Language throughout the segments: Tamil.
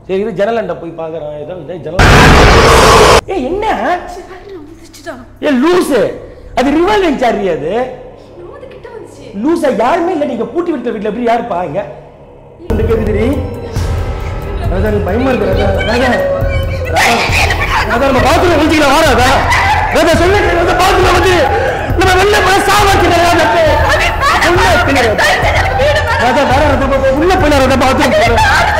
சரி இது ஜன்னலண்ட போய் பார்க்கறேன் ஏதோ இதே ஜன்னல் ஏய் என்ன ஏ லூசு அது ரிவால்விங் சாரி அது லூசா யாருமே இல்லை நீங்க பூட்டி விட்ட வீட்டுல எப்படி யாரு பாருங்க இந்த கேக்குதுடி ராதா எனக்கு பயமா இருக்கு ராதா ராதா ராதா ராதா நம்ம பாத்ரூம் வந்துக்கலாம் வா ராதா ராதா சொல்லு ராதா பாத்ரூம் வந்து நம்ம வெளில போய் சாவாக்கிற ராதா உள்ள பின்னாடி ராதா வர ராதா போ, போ, உள்ள போய் ராதா பாத்ரூம்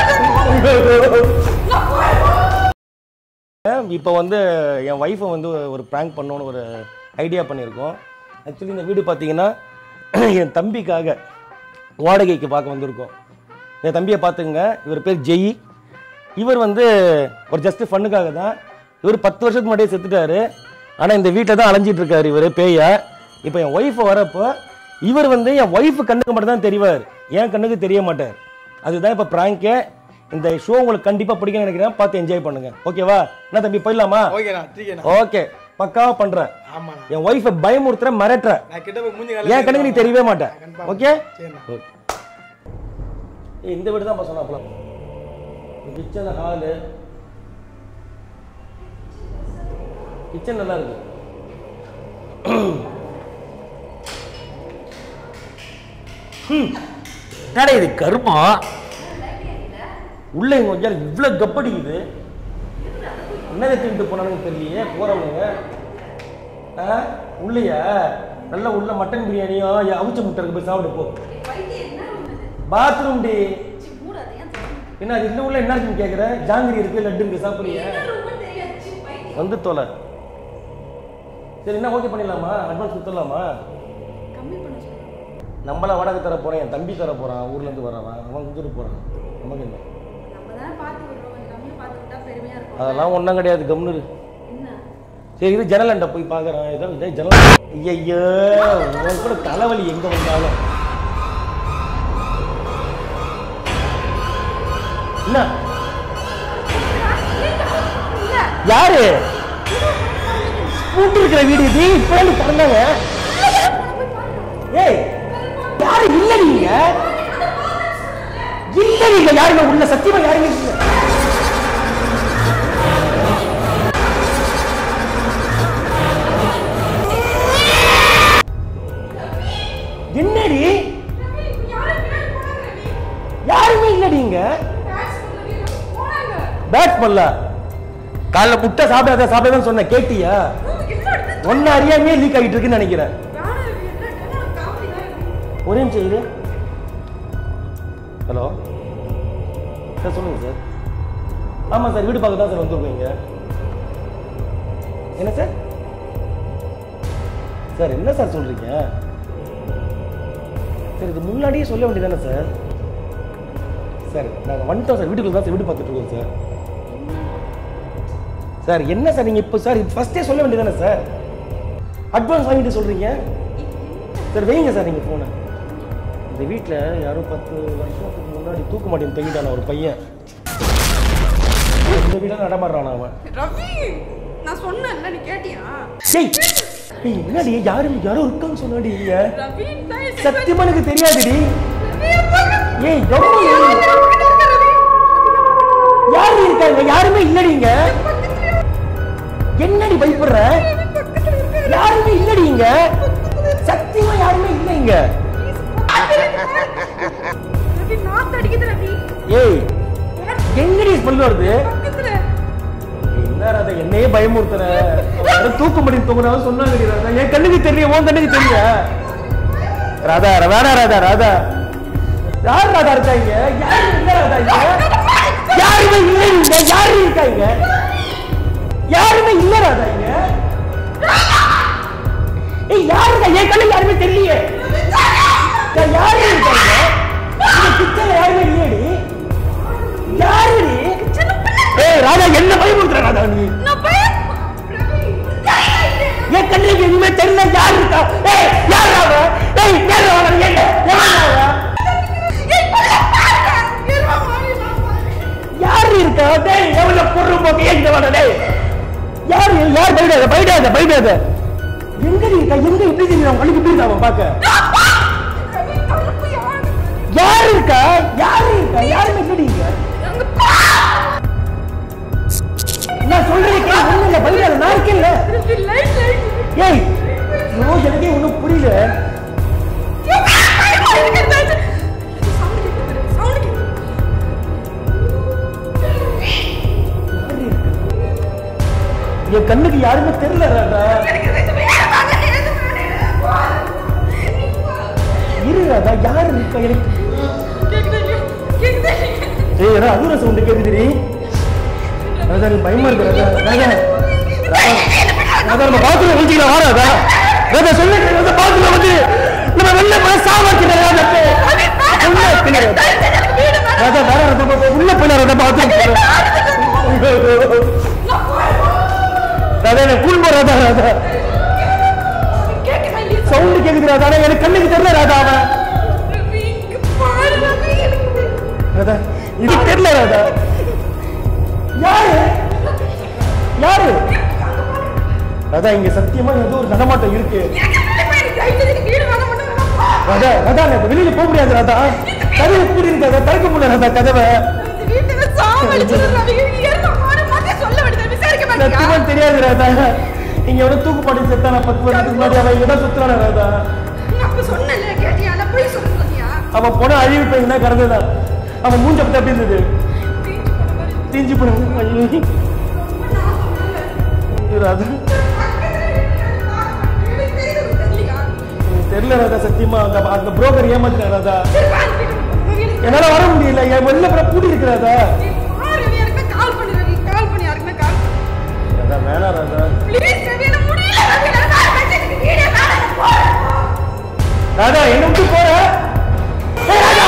இப்போ வந்து என் ஒய்ஃபை வந்து ஒரு ப்ராங்க் பண்ணணும்னு ஒரு ஐடியா பண்ணியிருக்கோம் ஆக்சுவலி இந்த வீடு பார்த்தீங்கன்னா என் தம்பிக்காக வாடகைக்கு பார்க்க வந்திருக்கோம் என் தம்பியை பார்த்துங்க இவர் பேர் ஜெய் இவர் வந்து ஒரு ஜஸ்ட் ஃபண்ணுக்காக தான் இவர் பத்து வருஷத்துக்கு முன்னாடியே செத்துட்டாரு ஆனால் இந்த வீட்டில் தான் அலைஞ்சிட்டு இருக்காரு இவர் பேயா இப்போ என் ஒய்ஃபை வரப்போ இவர் வந்து என் ஒய்ஃபு கண்ணுக்கு மட்டும் தான் தெரிவார் என் கண்ணுக்கு தெரிய மாட்டார் அதுதான் இப்போ ப்ராங்கே இந்த ஷோ உங்களுக்கு கண்டிப்பாக பிடிக்கும்னு நினைக்கிறேன் பார்த்து என்ஜாய் பண்ணுங்க ஓகேவா என்ன தம்பி போயிடலாமா ஓகேண்ணா டீக்கேண்ணா ஓகே பக்காவா பண்றேன் ஆமாண்ணா என் ஒய்ஃபை பயமுறுத்துற மிரட்டுற நான் கிட்ட போய் மூஞ்சி என் கண்ணுக்கு நீ தெரியவே மாட்டேன் கண்டிப்பா. ஓகே சரிண்ணா. ஓகே ஏய், இந்த வீடு தான் சொன்னாப்ல கிச்சன் ஹாலு கிச்சன் நல்லா இருக்கு ஹம். என்னடா இது கருமம் உள்ள இங்க கொஞ்சம் இவ்வளவு கப்படிக்குது என்னதை தூக்கிட்டு போனானுங்க தெரியலையே போறவனுங்க ஆ உள்ளையா நல்ல உள்ள மட்டன் பிரியாணியும் ய- அவிச்ச முட்டை இருக்கு போய் சாப்பிடு போ பாத்ரூம் டி என்ன அது இந்த உள்ள என்ன இருக்குன்னு கேக்குற ஜாங்கிரி இருக்கு லட்டு இருக்கு சாப்பிடுறியா வந்து தொலை சரி என்ன ஓகே பண்ணிடலாமா அட்வான்ஸ் கொடுத்துடலாமா நம்மள வாடகை தர போறேன் என் தம்பி தர போறான் ஊர்ல இருந்து வரான் அவன் கொடுத்துட்டு போறான் நமக்கு என்ன அதெல்லாம் ஒன்றும் கிடையாது கம்னு இரு. சரி இது ஜன்னலண்ட போய் பார்க்கறேன் ஏதோ இதே ஜன்னல் ஐயோ உன் கூட தலைவலி எங்க வந்தாலும் என்ன யாரு பூட்டு இருக்கிற வீடு இது இப்ப வந்து திறந்தாங்க ஏய் யாரு இல்ல நீங்க இல்ல நீங்க யாருமே உள்ள சத்தியமா யாருமே இல்ல என்னடி யாருமே இல்லடி இங்க பேட் பண்ணல காலைல முட்டை சாப்பிடாத சாப்பிடாத சொன்ன கேட்டியா ஒன்னு அறியாமே லீக் ஆகிட்டு இருக்குன்னு நினைக்கிறேன் ஒரே நிமிஷம் இரு ஹலோ சார் சொல்லுங்க சார் ஆமாம் சார் வீடு பார்க்க தான் சார் வந்துருக்கீங்க என்ன சார் சார் என்ன சார் சொல்றீங்க சார் இது முன்னாடியே சொல்ல வேண்டியதானே சார் சார் நாங்கள் வந்துட்டோம் சார் வீட்டுக்குள்ள தான் சார் வீடு பார்த்துட்டு இருக்கோம் சார் சார் என்ன சார் நீங்கள் இப்போ சார் ஃபஸ்ட்டே சொல்ல வேண்டியதானே சார் அட்வான்ஸ் வாங்கிட்டு சொல்கிறீங்க சார் வைங்க சார் நீங்கள் ஃபோனை இந்த வீட்டில் யாரோ பத்து வருஷத்துக்கு முன்னாடி தூக்கு மாட்டேன் தங்கிட்டான ஒரு பையன் இந்த வீட்டில் நடமாடுறான் அவன் ரவி நான் சொன்னேன்ல நீ கேட்டியா டேய் ஏய், என்னடி யாரும் யாரோ இருக்கான்னு சொன்னாடி நீங்க ரவி தான் என் சத்தியமா எனக்கு தெரியாதுடி ரவி, என் பக்கத்துல- ஏய் எவ்வளவு ரவி, என் பக்கத்துல இருக்க ரவி. யாரு இருக்காங்க யாருமே இல்லடிங்க என்னடி பயப்படுற யாருமே இல்லடிங்க சத்தியமா யாருமே இல்லைங்க ரவி, நாத்து அடிக்குது ரவி. ஏய் எங்கடி ஸ்மெல் வருது பக்கத்துல. என்ன ராதா என்னையே பயமுறுத்துற யாரும் தூக்க முடியும் தூங்குறாலும் சொன்னாங்க ராதா என் கண்ணுக்கு தெரியும் உன் கண்ணுக்கு தெரியும் ராதா வேணா ராதா ராதா யார் ராதா இருக்காங்க யாரு இல்ல ராதா இங்க யாருமே இல்லை இங்க யாரு இருக்காங்க யாருமே இல்ல ராதா இங்க ஏய் யாருங்க என் கண்ணுக்கு யாருமே தெரியலையே நான் யாரு இருக்காங்க இந்த கிச்சன்ல யாருமே இல்லையடி யாருடி ஏய் ராதா என்ன பயமுறுத்துற ராதா நீ நான் பய- ரவி, என் கண்ணுக்கு எதுவுமே தெரியல யார் இருக்கா ஏய் யார் அவ ஏய் யார் அவ ஏய் யார் அவ ஏய், பல்ல பாருங்க. இருவா, மாறி, நான் பாருங்க. யார் இருக்கா டேய் எவ்வளவு பொருள் போக்கு ஏன் வாடா டேய் யார் யார் பயடாத பயடாத பயடாத எங்க இருக்கா எங்க எப்படி தெரியும் கண்ணுக்கு எப்படி இருக்கா அவன் பாக்க ரவி, கருப்பு யாரு? யார் இருக்கா யார் இருக்கா யாருமே இல்லடி இங்க அங்க பா- நான் இருக்கேன்ல லைட் லைட் ஏய் ஐயோ எனக்கே ஒன்றும் புரியல என் கண்ணுக்கு யாருமே தெரியல ராதா இரு ராதா யாரு இருக்கா எனக்கு ஏய் ஏதோ அதுர சவுண்ட் கேக்குதுடி ராதா நீ பயமா இருக்கு ராதா ராதா ராதா ராதா நம்ம பாத்ரூம் வந்துக்கலாம் வா ராதா ராதா சொல்லு ராதா பாத்ரூம் வந்து நம்ம வெளில போய் சாவாக்கிட்ட ராதா உள்ள பின்னாடி ராதா வேற ராதா போ- உள்ள போயில ராதா பாத்ரூம் ராதா எனக்கு கூல் போ ராதா ராதா சவுண்ட் கேக்குது ராதா ஆனா எனக்கு கண்ணுக்கு தெரியல ராதா அவன் ராதா இது தெரியல ராதா யாரு யாரு ராதா இங்க சத்தியமா ஏதோ ஒரு நடமாட்டம் இருக்கு ராதா ராதா நான் இப்ப வெளியில போக முடியாது ராதா கதவு எப்படி இருக்கு ராதா திறக்க முடியல ராதா கதவை சத்தியமா தெரியாது ராதா இங்க எவ்வளவு தூக்கு பாட்டி செத்தா நான் பத்து வருஷத்துக்கு முன்னாடி அவன் இங்க தான் சுத்துறான ராதா அவன் போன அழிவு பையன் தான் கறந்துதான் அவன் மூஞ்ச பத்தி அப்படி இருந்தது தீஞ்சு போன ஐயோ ராதா எனக்கு தெரியல ராதா சத்தியமா அங்க அந்த புரோக்கர் ஏமாத்தினா ராதா என்னால வர முடியல என் வெளில கூட பூட்டி இருக்கு ராதா கால் பண்ணி ரவி கால் பண்ணி யாருக்குன்னா கால் ராதா வேணாம் ராதா ப்ளீஸ் ரவி எனக்கு முடியல ரவி நான் கால் பண்ணி எனக்கு வீடியோ வேணாம் நான் போறேன் ராதா என்ன விட்டு போற ஏய், ராதா!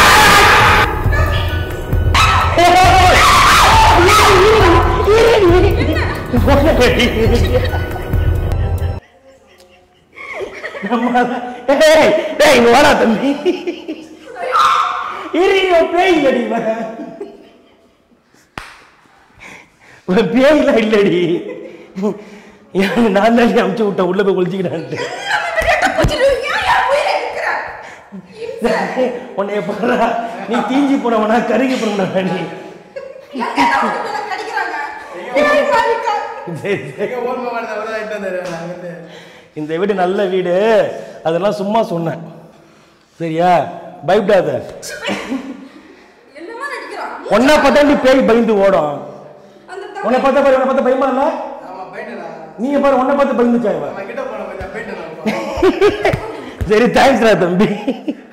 நம்ம- ஏய், ஏய், இங்க வாடா தம்பி இரு இவன் பேய் இல்லடி இவன் இவன் பேய்லாம் இல்லடி எனக்கு நான் தான் அமுச்சு விட்டேன் உள்ள போய் ஒழிச்சுக்கிட்டான்ட்டு உன்னைய பாரு நீ தீஞ்சி போனவனா கருகி போனவனா நீ சரி, சரி. இந்த வீடு நல்ல வீடு அதெல்லாம் சும்மா சொன்னேன் சரியா பயப்படாத உன்னை பார்த்தா நீ பேய் பயந்து ஓடும் உன்னை பார்த்தா பாரு உன்னை பார்த்தா பயமா இல்ல நீங்க பாரு உன்னை பார்த்து பயந்துச்சா இவன் சரி தேங்க்ஸ்டா தம்பி